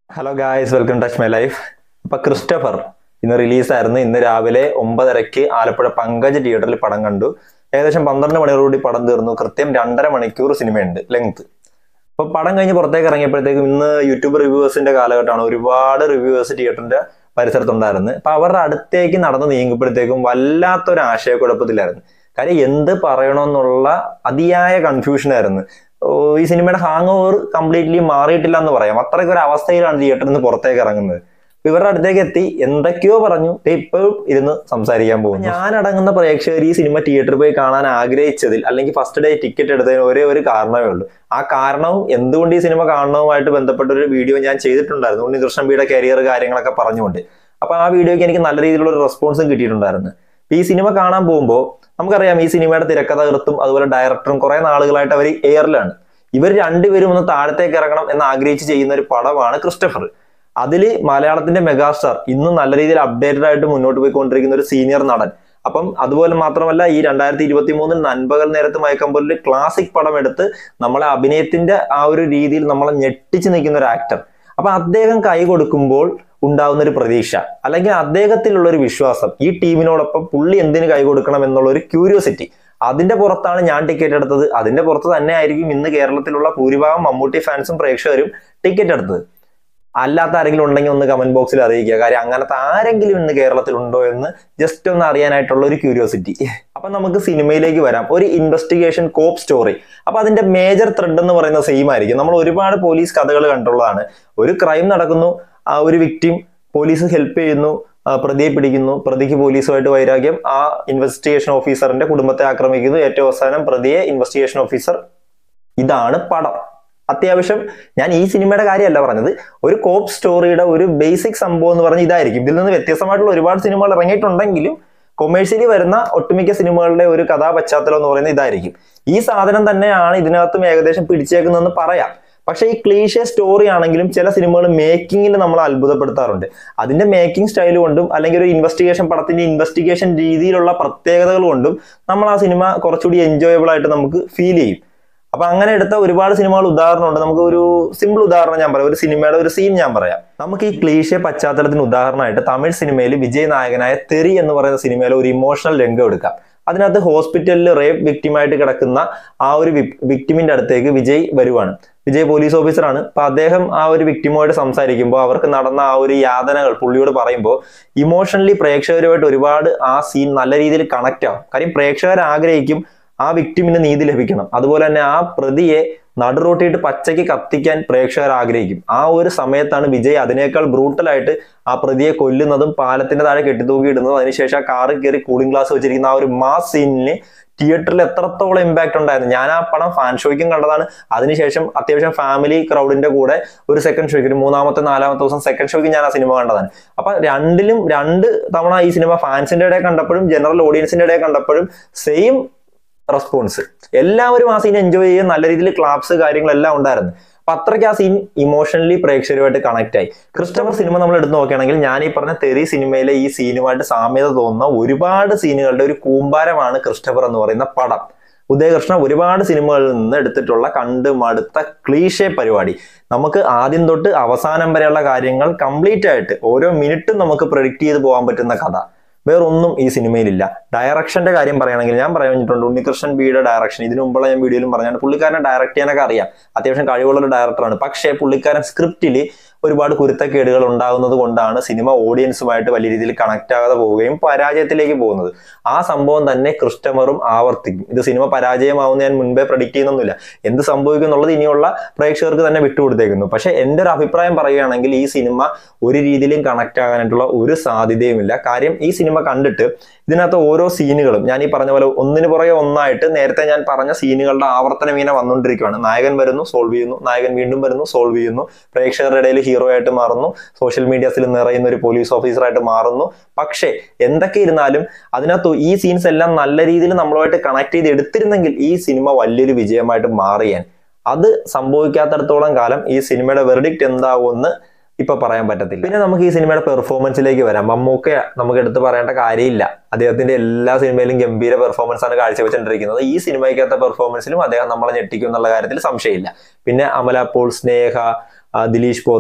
hello guys welcome touch my life അപ്പൊ Christopher ഇന്ന് റിലീസായിരുന്നു ഇന്ന് രാവിലെ ഒമ്പതരയ്ക്ക് ആലപ്പുഴ പങ്കജ് തിയേറ്ററിൽ പടം കണ്ടു ഏകദേശം പന്ത്രണ്ട് മണിയോടുകൂടി പടം തീർന്നു കൃത്യം രണ്ടര മണിക്കൂർ സിനിമയുണ്ട് ലെങ്ത് അപ്പൊ പടം കഴിഞ്ഞ് പുറത്തേക്ക് ഇറങ്ങിയപ്പോഴത്തേക്കും ഇന്ന് യൂട്യൂബ് റിവ്യൂവേഴ്സിന്റെ കാലഘട്ടമാണ് ഒരുപാട് റിവ്യൂവേഴ്സ് തിയേറ്ററിന്റെ പരിസരത്തുണ്ടായിരുന്നു അപ്പൊ അവരുടെ അടുത്തേക്ക് നടന്ന് നീങ്ങുമ്പോഴത്തേക്കും വല്ലാത്തൊരു ആശയക്കുഴപ്പത്തിലായിരുന്നു കാര്യം എന്ത് പറയണമെന്നുള്ള അതിയായ കൺഫ്യൂഷൻ ആയിരുന്നു ഓ, ഈ സിനിമയുടെ ഹാങ് ഓവർ കംപ്ലീറ്റ്ലി മാറിയിട്ടില്ല എന്ന് പറയാം അത്രയ്ക്ക് ഒരു അവസ്ഥയിലാണ് തിയേറ്ററിൽ നിന്ന് പുറത്തേക്ക് ഇറങ്ങുന്നത് അപ്പൊ ഇവരുടെ അടുത്തേക്ക് എത്തി എന്തൊക്കെയോ പറഞ്ഞു ദേ ഇപ്പോഴും ഇരുന്ന് സംസാരിക്കാൻ പോകും ഞാനടങ്ങുന്ന പ്രേക്ഷകർ ഈ സിനിമ തിയേറ്ററിൽ പോയി കാണാൻ ആഗ്രഹിച്ചതിൽ അല്ലെങ്കിൽ ഫസ്റ്റ് ഡേ ടിക്കറ്റ് എടുത്തതിന് ഒരേ ഒരു കാരണമേ ഉള്ളൂ ആ കാരണവും എന്തുകൊണ്ട് ഈ സിനിമ കാണണവുമായിട്ട് ബന്ധപ്പെട്ട ഒരു വീഡിയോ ഞാൻ ചെയ്തിട്ടുണ്ടായിരുന്നു ഉണ്ണികൃഷ്ണൻ ബിയുടെ കരിയർ കാര്യങ്ങളൊക്കെ പറഞ്ഞുകൊണ്ട് അപ്പൊ ആ വീഡിയോയ്ക്ക് എനിക്ക് നല്ല രീതിയിലുള്ള ഒരു റെസ്പോൺസും കിട്ടിയിട്ടുണ്ടായിരുന്നു അപ്പൊ ഈ സിനിമ കാണാൻ പോകുമ്പോൾ നമുക്കറിയാം ഈ സിനിമയുടെ തിരക്കഥകൃത്തും അതുപോലെ ഡയറക്ടറും കുറെ നാളുകളായിട്ട് അവർ എയറിലാണ് ഇവർ രണ്ടുപേരും ഒന്ന് താഴത്തേക്ക് ഇറങ്ങണം എന്ന് ആഗ്രഹിച്ച് ചെയ്യുന്ന ഒരു പടമാണ് ക്രിസ്റ്റഫർ അതിൽ മലയാളത്തിന്റെ മെഗാസ്റ്റാർ ഇന്നും നല്ല രീതിയിൽ അപ്ഡേറ്റഡ് ആയിട്ട് മുന്നോട്ട് പോയിക്കൊണ്ടിരിക്കുന്ന ഒരു സീനിയർ നടൻ അപ്പം അതുപോലെ മാത്രമല്ല ഈ രണ്ടായിരത്തി ഇരുപത്തി മൂന്നിൽ നൻപകൽ നേരത്ത് മയക്കമ്പോലിൽ ക്ലാസിക് പടം എടുത്ത് നമ്മളെ അഭിനയത്തിന്റെ ആ ഒരു രീതിയിൽ നമ്മളെ ഞെട്ടിച്ച് നിൽക്കുന്ന ഒരു ആക്ടർ അപ്പൊ അദ്ദേഹം കൈ കൊടുക്കുമ്പോൾ ഉണ്ടാവുന്ന ഒരു പ്രതീക്ഷ അല്ലെങ്കിൽ അദ്ദേഹത്തിലുള്ള ഒരു വിശ്വാസം ഈ ടീമിനോടൊപ്പം പുള്ളി എന്തിനു കൈ കൊടുക്കണം എന്നുള്ള ഒരു ക്യൂരിയോസിറ്റി അതിന്റെ പുറത്താണ് ഞാൻ ടിക്കറ്റ് എടുത്തത് അതിന്റെ പുറത്ത് തന്നെ ആയിരിക്കും ഇന്ന് കേരളത്തിലുള്ള ഭൂരിഭാഗം മമ്മൂട്ടി ഫാൻസും പ്രേക്ഷകരും ടിക്കറ്റ് എടുത്തത് അല്ലാത്ത ആരെങ്കിലും ഉണ്ടെങ്കിൽ ഒന്ന് കമന്റ് ബോക്സിൽ അറിയിക്കുക കാര്യം അങ്ങനത്തെ ആരെങ്കിലും ഇന്ന് കേരളത്തിൽ ഉണ്ടോ എന്ന് ജസ്റ്റ് ഒന്ന് അറിയാനായിട്ടുള്ള ഒരു ക്യൂരിയോസിറ്റി അപ്പൊ നമുക്ക് സിനിമയിലേക്ക് വരാം ഒരു ഇൻവെസ്റ്റിഗേഷൻ കോപ്പ് സ്റ്റോറി അപ്പൊ അതിന്റെ മേജർ ത്രെഡ് എന്ന് പറയുന്നത് സെയിം ആയിരിക്കും നമ്മൾ ഒരുപാട് പോലീസ് കഥകൾ കണ്ടുള്ളതാണ് ഒരു ക്രൈം നടക്കുന്നു ആ ഒരു വിക്ടിം പോലീസ് ഹെൽപ്പ് ചെയ്യുന്നു ആ, പ്രതിയെ പിടിക്കുന്നു പ്രതിക്ക് പോലീസുമായിട്ട് വൈരാഗ്യം ആ ഇൻവെസ്റ്റിഗേഷൻ ഓഫീസറിന്റെ കുടുംബത്തെ ആക്രമിക്കുന്നു ഏറ്റവും അവസാനം പ്രതിയെ ഇൻവെസ്റ്റിഗേഷൻ ഓഫീസർ ഇതാണ് പടം അത്യാവശ്യം ഞാൻ ഈ സിനിമയുടെ കാര്യമല്ല പറഞ്ഞത് ഒരു കോപ്പ് സ്റ്റോറിയുടെ ഒരു ബേസിക് സംഭവം എന്ന് പറഞ്ഞ ഇതായിരിക്കും ഇതിൽ നിന്ന് വ്യത്യസ്തമായിട്ടുള്ള ഒരുപാട് സിനിമകൾ ഇറങ്ങിയിട്ടുണ്ടെങ്കിലും കൊമേഴ്ഷ്യലി വരുന്ന ഒട്ടുമിക്ക സിനിമകളുടെ ഒരു കഥാ പശ്ചാത്തലം എന്ന് പറയുന്നത് ഇതായിരിക്കും ഈ സാധനം തന്നെയാണ് ഇതിനകത്തും ഏകദേശം പിടിച്ചേക്കുന്നതെന്ന് പറയാം പക്ഷേ ഈ ക്ലീഷെ സ്റ്റോറി ആണെങ്കിലും ചില സിനിമകൾ മേക്കിങ്ങിൽ നമ്മൾ അത്ഭുതപ്പെടുത്താറുണ്ട് അതിന്റെ മേക്കിംഗ് സ്റ്റൈൽ കൊണ്ടും അല്ലെങ്കിൽ ഒരു ഇൻവെസ്റ്റിഗേഷൻ പടത്തിന്റെ ഇൻവെസ്റ്റിഗേഷൻ രീതിയിലുള്ള പ്രത്യേകതകൾ കൊണ്ടും നമ്മൾ ആ സിനിമ കുറച്ചുകൂടി എൻജോയബിൾ ആയിട്ട് നമുക്ക് ഫീൽ ചെയ്യും അപ്പൊ അങ്ങനെ എടുത്ത ഒരുപാട് സിനിമകൾ ഉദാഹരണമുണ്ട് നമുക്ക് ഒരു സിമ്പിൾ ഉദാഹരണം ഞാൻ പറയാം ഒരു സിനിമയുടെ ഒരു സീൻ ഞാൻ പറയാം നമുക്ക് ഈ ക്ലീശ പശ്ചാത്തലത്തിന് ഉദാഹരണമായിട്ട് തമിഴ് സിനിമയിൽ വിജയ് നായകനായ തെറി എന്ന് പറയുന്ന സിനിമയിലെ ഒരു ഇമോഷണൽ രംഗം എടുക്കാം അതിനകത്ത് ഹോസ്പിറ്റലിൽ റേപ്പ് വിക്ടിമായിട്ട് കിടക്കുന്ന ആ ഒരു വിക്ടിമിന്റെ അടുത്തേക്ക് വിജയ് വരുവാണ് വിജയ് പോലീസ് ഓഫീസറാണ് അപ്പൊ അദ്ദേഹം ആ ഒരു വിക്ടിമുമായിട്ട് സംസാരിക്കുമ്പോൾ അവർക്ക് നടന്ന ആ ഒരു യാതനകൾ പുള്ളിയോട് പറയുമ്പോൾ ഇമോഷണലി പ്രേക്ഷകരുമായിട്ട് ഒരുപാട് ആ സീൻ നല്ല രീതിയിൽ കണക്ട് ആവും കാര്യം പ്രേക്ഷകർ ആഗ്രഹിക്കും ആ വിക്ടിമിന് നീതി ലഭിക്കണം അതുപോലെ തന്നെ ആ പ്രതിയെ നടുറോട്ടിയിട്ട് പച്ചയ്ക്ക് കത്തിക്കാൻ പ്രേക്ഷകർ ആഗ്രഹിക്കും ആ ഒരു സമയത്താണ് വിജയ് അതിനേക്കാൾ ബ്രൂട്ടലായിട്ട് ആ പ്രതിയെ കൊല്ലുന്നതും പാലത്തിന്റെ താഴെ കെട്ടിത്തൂക്കിയിടുന്നതും അതിനുശേഷം ആ കാറിൽ കയറി കൂളിംഗ് ഗ്ലാസ് വെച്ചിരിക്കുന്ന ആ ഒരു മാസ് സീനിന് തിയേറ്ററിൽ എത്രത്തോളം ഇമ്പാക്ട് ഉണ്ടായിരുന്നു ഞാൻ ആ പടം ഫാൻ ഷോയ്ക്കും കണ്ടതാണ് അതിനുശേഷം അത്യാവശ്യം ഫാമിലി ക്രൗഡിന്റെ കൂടെ ഒരു സെക്കൻഡ് ഷോയ്ക്ക് ഒരു മൂന്നാമത്തെ നാലാമത്തെ ദിവസം സെക്കൻഡ് ഷോയ്ക്ക് ഞാൻ ആ സിനിമ കണ്ടതാണ് അപ്പൊ രണ്ടിലും രണ്ട് തവണ ഈ സിനിമ ഫാൻസിന്റെ ഇടയിൽ കണ്ടപ്പോഴും ജനറൽ ഓഡിയൻസിന്റെ ഇടയിൽ കണ്ടപ്പോഴും സെയിം റെസ്പോൺസ് എല്ലാവരും ആ സീൻ എൻജോയ് ചെയ്യുക നല്ല രീതിയിൽ ക്ലാപ്സ് കാര്യങ്ങളെല്ലാം ഉണ്ടായിരുന്നു അപ്പൊ അത്രയ്ക്ക് ആ സീൻ ഇമോഷണലി പ്രേക്ഷകരുമായിട്ട് കണക്ട് ആയി ക്രിസ്റ്റഫർ സിനിമ നമ്മൾ എടുത്തു നോക്കുകയാണെങ്കിൽ ഞാൻ ഈ പറഞ്ഞ തെറി സിനിമയിലെ ഈ സീനുമായിട്ട് സാമ്യത തോന്നുന്ന ഒരുപാട് സീനുകളുടെ ഒരു കൂമ്പാരമാണ് ക്രിസ്റ്റഫർ എന്ന് പറയുന്ന പടം ഉദയകൃഷ്ണ ഒരുപാട് സിനിമകളിൽ നിന്ന് എടുത്തിട്ടുള്ള കണ്ട് മടുത്ത ക്ലീഷേ പരിപാടി നമുക്ക് ആദ്യം തൊട്ട് അവസാനം വരെയുള്ള കാര്യങ്ങൾ കംപ്ലീറ്റ് ആയിട്ട് ഓരോ മിനിറ്റും നമുക്ക് പ്രഡിക്റ്റ് ചെയ്ത് പോകാൻ പറ്റുന്ന കഥ വേറൊന്നും ഈ സിനിമയിലില്ല ഡയറക്ഷന്റെ കാര്യം പറയുകയാണെങ്കിൽ ഞാൻ പറഞ്ഞിട്ടുണ്ട് ഉണ്ണികൃഷ്ണൻ ബിയുടെ ഡയറക്ഷൻ ഇതിനു മുമ്പുള്ള ഞാൻ വീഡിയോയിലും പറഞ്ഞാണ് പുള്ളിക്കാരനെ ഡയറക്ട് ചെയ്യാനൊക്കെ അറിയാം അത്യാവശ്യം കഴിവുള്ള ഒരു ഡയറക്ടറാണ് പക്ഷേ പുള്ളിക്കാരൻ സ്ക്രിപ്റ്റിൽ ഒരുപാട് കുരുത്തക്കേടുകൾ ഉണ്ടാകുന്നത് കൊണ്ടാണ് സിനിമ ഓഡിയൻസുമായിട്ട് വലിയ രീതിയിൽ കണക്ട് ആകാതെ പോവുകയും പരാജയത്തിലേക്ക് പോകുന്നത് ആ സംഭവം തന്നെ ക്രിസ്റ്റമറും ആവർത്തിക്കും ഇത് സിനിമ പരാജയമാവുന്ന ഞാൻ മുൻപേ പ്രഡിക്റ്റ് ചെയ്യുന്നൊന്നുമില്ല എന്ത് സംഭവിക്കും എന്നുള്ളത് ഇനിയുള്ള പ്രേക്ഷകർക്ക് തന്നെ വിട്ടുകൊടുത്തേക്കുന്നു പക്ഷെ എൻ്റെ ഒരു അഭിപ്രായം പറയുകയാണെങ്കിൽ ഈ സിനിമ ഒരു രീതിയിലും കണക്ട് ആകാനായിട്ടുള്ള ഒരു സാധ്യതയുമില്ല കാര്യം ഈ സിനിമ കണ്ടിട്ട് ഇതിനകത്ത് ഓരോ സീനുകളും ഞാൻ ഈ പറഞ്ഞ പോലെ ഒന്നിനു പുറകെ ഒന്നായിട്ട് നേരത്തെ ഞാൻ പറഞ്ഞ സീനുകളുടെ ആവർത്തനം ഇങ്ങനെ വന്നുകൊണ്ടിരിക്കുകയാണ് നായകൻ വരുന്നു സോൾവ് ചെയ്യുന്നു നായകൻ വീണ്ടും വരുന്നു സോൾവ് ചെയ്യുന്നു പ്രേക്ഷകരുടെ ഇടയിൽ ഹീറോ ആയിട്ട് മാറുന്നു സോഷ്യൽ മീഡിയാസിൽ നിറയുന്ന ഒരു പോലീസ് ഓഫീസറായിട്ട് മാറുന്നു പക്ഷേ എന്തൊക്കെ ഇരുന്നാലും അതിനകത്ത് ഈ സീൻസ് എല്ലാം നല്ല രീതിയിൽ നമ്മളുമായിട്ട് കണക്ട് ചെയ്ത് എടുത്തിരുന്നെങ്കിൽ ഈ സിനിമ വലിയൊരു വിജയമായിട്ട് മാറിയാൻ അത് സംഭവിക്കാത്തടത്തോളം കാലം ഈ സിനിമയുടെ വെർഡിക്റ്റ് എന്താവുമെന്ന് ഇപ്പൊ പറയാൻ പറ്റത്തില്ല പിന്നെ നമുക്ക് ഈ സിനിമയുടെ പെർഫോമൻസിലേക്ക് വരാം മമ്മൂക്ക നമുക്ക് എടുത്ത് പറയേണ്ട കാര്യമില്ല അദ്ദേഹത്തിന്റെ എല്ലാ സിനിമയിലും ഗംഭീര പെർഫോമൻസ് ആണ് കാഴ്ചവെച്ചുകൊണ്ടിരിക്കുന്നത് ഈ സിനിമയ്ക്കകത്ത പെർഫോമൻസിലും അദ്ദേഹം നമ്മളെ ഞെട്ടിക്കും എന്നുള്ള കാര്യത്തിൽ സംശയമില്ല പിന്നെ അമല പോൾ സ്നേഹ ആ, ദിലീഷ് പോത്തൻ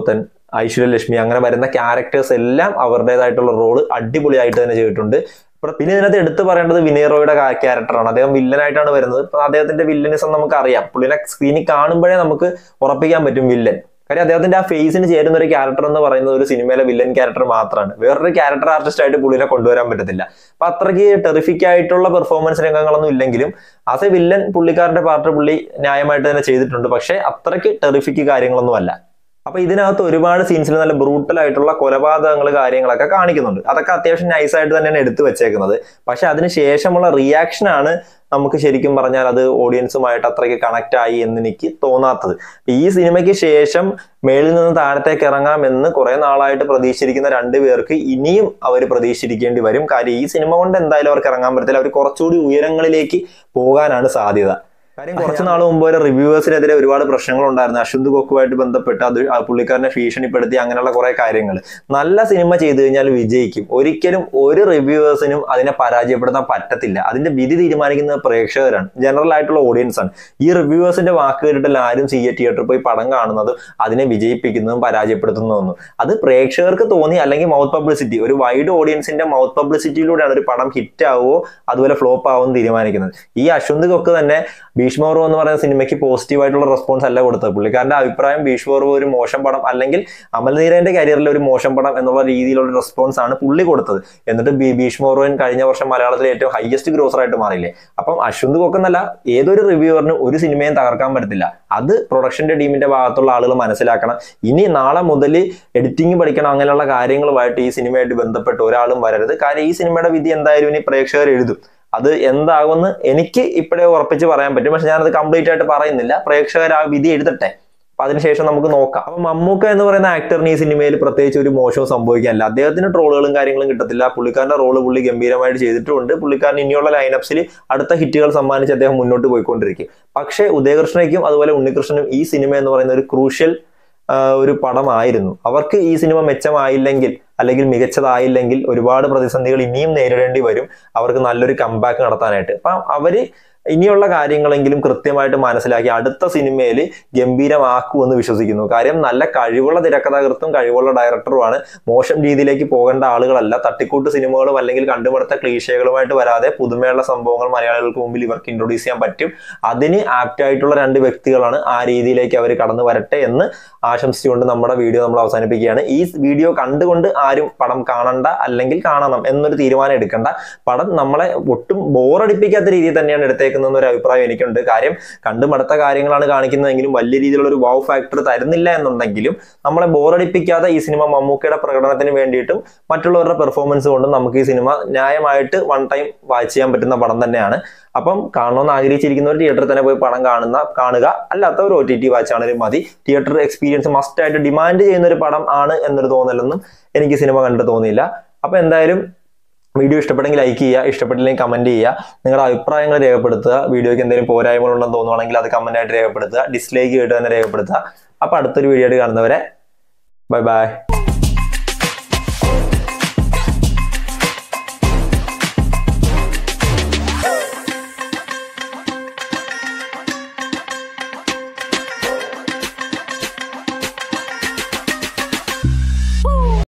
ഐശ്വര്യ ലക്ഷ്മി അങ്ങനെ വരുന്ന ക്യാരക്ടേഴ്സ് എല്ലാം അവരുടേതായിട്ടുള്ള റോള് അടിപൊളിയായിട്ട് തന്നെ ചെയ്തിട്ടുണ്ട് ഇപ്പൊ പിന്നെ ഇതിനകത്ത് എടുത്തു പറയേണ്ടത് വിനയ് റോയുടെ ക്യാരക്ടറാണ് അദ്ദേഹം വില്ലനായിട്ടാണ് വരുന്നത് ഇപ്പൊ അദ്ദേഹത്തിന്റെ വില്ലനിസം നമുക്ക് അറിയാം പുള്ളിനെ സ്ക്രീനിൽ കാണുമ്പോഴേ നമുക്ക് ഉറപ്പിക്കാൻ പറ്റും വില്ലൻ കാര്യം അദ്ദേഹത്തിന്റെ ആ ഫേസിന് ചേരുന്ന ഒരു ക്യാരക്ടർ എന്ന് പറയുന്നത് ഒരു സിനിമയിലെ വില്ലൻ ക്യാരക്ടർ മാത്രമാണ് വേറൊരു ക്യാരക്ടർ ആർട്ടിസ്റ്റ് ആയിട്ട് പുള്ളിനെ കൊണ്ടുവരാൻ പറ്റത്തില്ല അപ്പൊ അത്രയ്ക്ക് ടെറിഫിക് ആയിട്ടുള്ള പെർഫോമൻസ് രംഗങ്ങളൊന്നും ഇല്ലെങ്കിലും ആസ് എ വില്ലൻ പുള്ളിക്കാരന്റെ പാർട്ട് പുള്ളി ന്യായമായിട്ട് തന്നെ ചെയ്തിട്ടുണ്ട് പക്ഷെ അത്രയ്ക്ക് ടെറിഫിക് കാര്യങ്ങളൊന്നും അല്ല അപ്പൊ ഇതിനകത്ത് ഒരുപാട് സീൻസിൽ നല്ല ബ്രൂട്ടൽ ആയിട്ടുള്ള കൊലപാതകങ്ങൾ കാര്യങ്ങളൊക്കെ കാണിക്കുന്നുണ്ട് അതൊക്കെ അത്യാവശ്യം നൈസായിട്ട് തന്നെയാണ് എടുത്തു വെച്ചേക്കുന്നത് പക്ഷെ അതിന് ശേഷമുള്ള റിയാക്ഷൻ ആണ് നമുക്ക് ശരിക്കും പറഞ്ഞാൽ അത് ഓഡിയൻസുമായിട്ട് അത്രയ്ക്ക് കണക്ട് ആയി എന്ന് എനിക്ക് തോന്നാത്തത് ഈ സിനിമയ്ക്ക് ശേഷം മേളിൽ നിന്ന് താഴത്തേക്ക് ഇറങ്ങാമെന്ന് കുറെ നാളായിട്ട് പ്രതീക്ഷിച്ചിരിക്കുന്ന രണ്ടു പേർക്ക് ഇനിയും അവർ പ്രതീക്ഷിച്ചിരിക്കേണ്ടി വരും കാര്യം ഈ സിനിമ കൊണ്ട് എന്തായാലും അവർക്ക് ഇറങ്ങാൻ പറ്റത്തില്ല അവർ കുറച്ചുകൂടി ഉയരങ്ങളിലേക്ക് പോകാനാണ് സാധ്യത കാര്യം കുറച്ച് നാൾ മുമ്പ് ഒരു റിവ്യൂവേഴ്സിനെതിരെ ഒരുപാട് പ്രശ്നങ്ങൾ ഉണ്ടായിരുന്നു അശ്വന്ത് കൊക്കുമായിട്ട് ബന്ധപ്പെട്ട് അത് ആ പുള്ളിക്കാരനെ ഭീഷണിപ്പെടുത്തി അങ്ങനെയുള്ള കുറെ കാര്യങ്ങൾ നല്ല സിനിമ ചെയ്തു കഴിഞ്ഞാൽ വിജയിക്കും ഒരിക്കലും ഒരു റിവ്യൂവേഴ്സിനും അതിനെ പരാജയപ്പെടുത്താൻ പറ്റത്തില്ല അതിന്റെ വിധി തീരുമാനിക്കുന്നത് പ്രേക്ഷകരാണ് ജനറൽ ആയിട്ടുള്ള ഓഡിയൻസ് ആണ് ഈ റിവ്യൂവേഴ്സിന്റെ വാക്ക് കേട്ടിട്ടില്ല ആരും സി എ തിയേറ്ററിൽ പോയി പടം കാണുന്നതും അതിനെ വിജയിപ്പിക്കുന്നതും പരാജയപ്പെടുത്തുന്നതൊന്നും അത് പ്രേക്ഷകർക്ക് തോന്നി അല്ലെങ്കിൽ മൗത്ത് പബ്ലിസിറ്റി ഒരു വൈഡ് ഓഡിയൻസിന്റെ മൗത്ത് പബ്ലിസിറ്റിയിലൂടെയാണ് ഒരു പടം ഹിറ്റ് ആവുമോ അതുപോലെ ഫ്ലോപ്പ് ആവുമോ എന്ന് തീരുമാനിക്കുന്നത് ഈ അശ്വന്ത് കൊക്ക് തന്നെ ഭീഷ്മോർവ് എന്ന് പറയുന്ന സിനിമയ്ക്ക് പോസിറ്റീവ് ആയിട്ടുള്ള റെസ്പോൺസ് അല്ല കൊടുത്തത് പുള്ളിക്കാരന്റെ അഭിപ്രായം ഭീഷ്മോർവ് ഒരു മോശം പടം അല്ലെങ്കിൽ അമൽനീരന്റെ കരിയറിൽ ഒരു മോശം പടം എന്നുള്ള രീതിയിലുള്ള റെസ്പോൺസ് ആണ് പുള്ളി കൊടുത്തത് എന്നിട്ട് ബി ഭീഷ്മോർവൻ കഴിഞ്ഞ വർഷം മലയാളത്തിലെ ഏറ്റവും ഹയസ്റ്റ് ഗ്രോസർ ആയിട്ട് മാറിയില്ലേ അപ്പം അശ്വന്ത് കൊക്കെന്നല്ല ഏതൊരു റിവ്യൂവറിനും ഒരു സിനിമയും തകർക്കാൻ പറ്റത്തില്ല അത് പ്രൊഡക്ഷന്റെ ടീമിന്റെ ഭാഗത്തുള്ള ആളുകൾ മനസ്സിലാക്കണം ഇനി നാളെ മുതൽ എഡിറ്റിംഗ് പഠിക്കണം അങ്ങനെയുള്ള കാര്യങ്ങളുമായിട്ട് ഈ സിനിമയായിട്ട് ബന്ധപ്പെട്ട് ഒരാളും വരരുത് കാര്യം ഈ സിനിമയുടെ വിധി എന്തായാലും ഇനി പ്രേക്ഷകർ എഴുതും അത് എന്താകുമെന്ന് എനിക്ക് ഇപ്പോഴേ ഉറപ്പിച്ച് പറയാൻ പറ്റും പക്ഷെ ഞാനത് കംപ്ലീറ്റ് ആയിട്ട് പറയുന്നില്ല പ്രേക്ഷകർ ആ വിധി എഴുതട്ടെ അപ്പൊ അതിനുശേഷം നമുക്ക് നോക്കാം അപ്പൊ മമ്മൂക്ക എന്ന് പറയുന്ന ആക്ടറിന് ഈ സിനിമയിൽ പ്രത്യേകിച്ച് ഒരു മോശവും സംഭവിക്കാനില്ല അദ്ദേഹത്തിന് ട്രോളുകളും കാര്യങ്ങളും കിട്ടത്തില്ല പുള്ളിക്കാരന്റെ റോള് പുള്ളി ഗംഭീരമായിട്ട് ചെയ്തിട്ടുമുണ്ട് പുള്ളിക്കാരൻ ഇനിയുള്ള ലൈനപ്സിൽ അടുത്ത ഹിറ്റുകൾ സമ്മാനിച്ച് അദ്ദേഹം മുന്നോട്ട് പോയിക്കൊണ്ടിരിക്കും പക്ഷേ ഉദയകൃഷ്ണയ്ക്കും അതുപോലെ ഉണ്ണികൃഷ്ണനും ഈ സിനിമ എന്ന് പറയുന്ന ഒരു ക്രൂഷ്യൽ ഒരു പടമായിരുന്നു അവർക്ക് ഈ സിനിമ മെച്ചമായില്ലെങ്കിൽ അല്ലെങ്കിൽ മികച്ചതായില്ലെങ്കിൽ ഒരുപാട് പ്രതിസന്ധികൾ ഇനിയും നേരിടേണ്ടി വരും അവർക്ക് നല്ലൊരു കംബാക്ക് നടത്താനായിട്ട് അപ്പം അവര് ഇനിയുള്ള കാര്യങ്ങളെങ്കിലും കൃത്യമായിട്ട് മനസ്സിലാക്കി അടുത്ത സിനിമയിൽ ഗംഭീരമാക്കുമെന്ന് വിശ്വസിക്കുന്നു കാര്യം നല്ല കഴിവുള്ള തിരക്കഥാകൃത്തും കഴിവുള്ള ഡയറക്ടറുമാണ് മോശം രീതിയിലേക്ക് പോകേണ്ട ആളുകളല്ല തട്ടിക്കൂട്ട് സിനിമകളും അല്ലെങ്കിൽ കണ്ടുപിടുത്ത ക്ലീശകളുമായിട്ട് വരാതെ പുതുമയുള്ള സംഭവങ്ങൾ മലയാളികൾക്ക് മുമ്പിൽ ഇവർക്ക് ഇൻട്രൊഡ്യൂസ് ചെയ്യാൻ പറ്റും അതിന് ആപ്റ്റ് ആയിട്ടുള്ള രണ്ട് വ്യക്തികളാണ് ആ രീതിയിലേക്ക് അവർ കടന്നു വരട്ടെ എന്ന് ആശംസിച്ചുകൊണ്ട് നമ്മുടെ വീഡിയോ നമ്മൾ അവസാനിപ്പിക്കുകയാണ് ഈ വീഡിയോ കണ്ടുകൊണ്ട് ആരും പടം കാണണ്ട അല്ലെങ്കിൽ കാണണം എന്നൊരു തീരുമാനം എടുക്കേണ്ട പടം നമ്മളെ ഒട്ടും ബോറടിപ്പിക്കാത്ത രീതിയിൽ തന്നെയാണ് എടുത്തേക്കുന്നത് ഒരു അഭിപ്രായം എനിക്കുണ്ട് കാര്യം കണ്ടു മടുത്ത കാര്യങ്ങളാണ് കാണിക്കുന്നതെങ്കിലും വലിയ രീതിയിലുള്ള ഒരു വൗ ഫാക്ടർ തരുന്നില്ല എന്നുണ്ടെങ്കിലും നമ്മളെ ബോറടിപ്പിക്കാതെ ഈ സിനിമ മമ്മൂക്കയുടെ പ്രകടനത്തിന് വേണ്ടിയിട്ടും മറ്റുള്ളവരുടെ പെർഫോമൻസ് കൊണ്ടും നമുക്ക് ഈ സിനിമ ന്യായമായിട്ട് വൺ ടൈം വാച്ച് ചെയ്യാൻ പറ്റുന്ന പടം തന്നെയാണ് അപ്പം കാണണമെന്ന് ആഗ്രഹിച്ചിരിക്കുന്നവർ തിയേറ്ററിൽ തന്നെ പോയി പടം കാണുന്ന കാണുക അല്ലാത്തവർ ഒ ടി ടി വാച്ച് ആണെങ്കിലും മതി തിയേറ്റർ എക്സ്പീരിയൻസ് മസ്റ്റ് ആയിട്ട് ഡിമാൻഡ് ചെയ്യുന്ന ഒരു പടം ആണ് എന്നൊരു തോന്നലൊന്നും എനിക്ക് സിനിമ കണ്ടിട്ട് തോന്നിയില്ല അപ്പൊ എന്തായാലും വീഡിയോ ഇഷ്ടപ്പെട്ടെങ്കിൽ ലൈക്ക് ചെയ്യുക ഇഷ്ടപ്പെട്ടില്ലെങ്കിൽ കമന്റ് ചെയ്യുക നിങ്ങളുടെ അഭിപ്രായങ്ങൾ രേഖപ്പെടുത്തുക വീഡിയോയ്ക്ക് എന്തെങ്കിലും പോരായ്മകളുണ്ടെന്ന് തോന്നുവാണെങ്കിൽ അത് കമന്റ് ആയിട്ട് രേഖപ്പെടുത്തുക ഡിസ്ലൈക്ക് ചെയ്തിട്ട് തന്നെ രേഖപ്പെടുത്തുക അപ്പൊ അടുത്തൊരു വീഡിയോ ആയിട്ട് കാണുന്നവരെ ബൈ ബൈ